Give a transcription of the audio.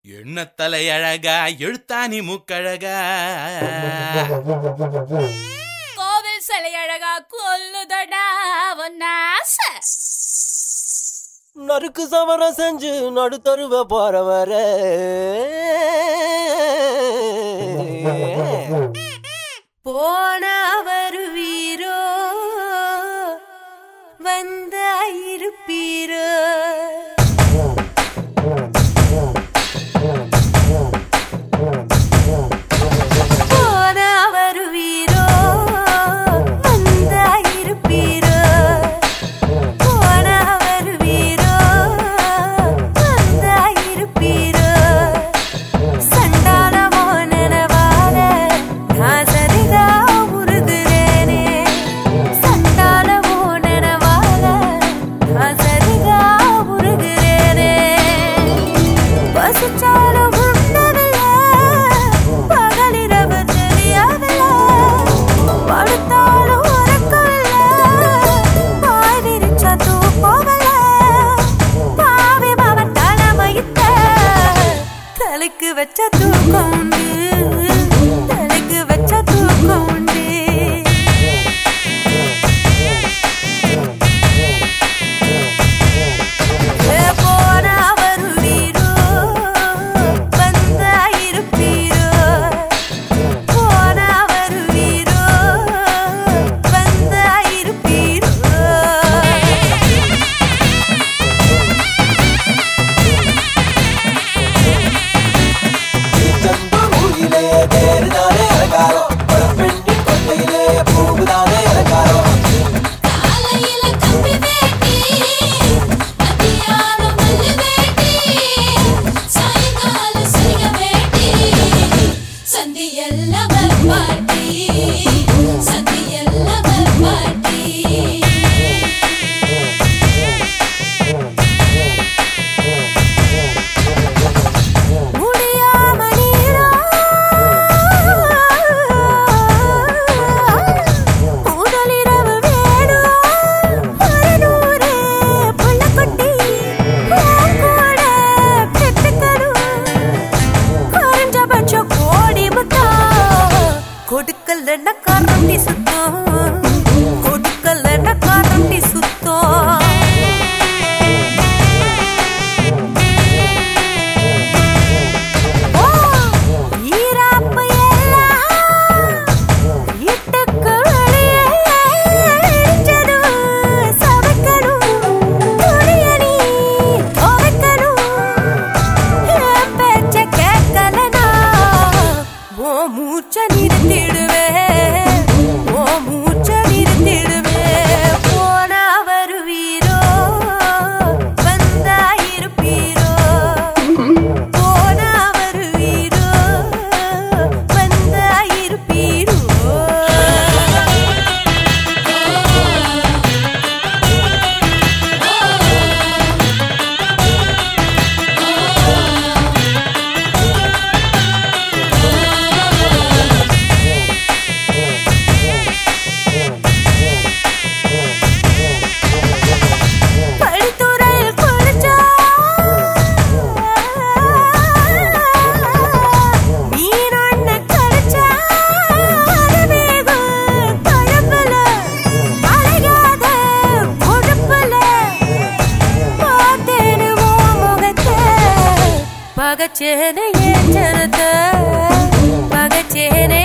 எண்ண தலையழகா எழுத்தாணி மூக்கழகா கோவில் சிலை அழகா கொல்லுதடா ஒன்னாச நறுக்கு சமரம் செஞ்சு நடுத்தருவ போறவர போன வருவீரோ வந்த இருப்பீரோ போன வருவீரோ வந்த இருப்பீரோ போன வருவீரோ வந்த இருப்பீரோ சண்டாளமோ நினைவால நான் சரிதா உருகுறேனே சண்டாளமோ நினைவால நான் சரிதா உருகுறேனே பசிச்சாலும் உண்ணவில்ல பகலிரவு தெரியாவில்ல படுத்தாலும் உறக்கவில்ல பாய் விரிச்சா தூக்கமில்ல பாவி மவன் தலைமையிட்ட தலைக்கு வச்ச தூக்கம் உண்டு தலைக்கு வச்ச தூக்கம் உண்டு போனா வருவீரோ வந்தா இருப்பீரோ போனா வருவீரோ வந்தா இருப்பீரோ ஊரிலே தேர்தானே அலங்காரம் பெண்ணின் கொண்டையிலே பூவுதானே அலங்காரம் காலையில கம்பி வேட்டி மத்தியானம் மல்லு வேட்டி சாயங்கால சிங்க வேட்டி சந்தியெல்லாம் வரமாட்டி சந்தியெல்லாம் வரமாட்டி முடியாம நீரோ முதலிரவு வேணும் ஒரு நூறு புள்ளக்குட்டி உன் கூட பெத்துக்கணும் குறைஞ்சபட்சம் கோடி முத்தம் கொடுக்கலன்னா கரண்டி சுத்தம் கொடுக்கலன்னா கரண்டி சுத்தம் ஈராப்பு எல்லாம் வீட்டுக்கு வெளியே எரிஞ்சதும் சமைக்கணும். துணிய நீ துவைக்கணும். என் பேச்ச கேட்கலனா, உன் மூச்ச நிறுத்திடுவேன். உன் மூச்ச நிறுத்திடுவேன். போனா வருவீரோ, வந்தா இருப்பீரோ போனா வருவீரோ வந்தா இருப்பீரோ படித்துறையில் குளிச்சா மீனொன்னு கடிச்சா அது வேகும் குழம்புல அழகாத கொழுப்புல பார்த்தேனு உன் முகத்தை பகச்சேனை ஏன் ஜனத்தை பகச்சேனை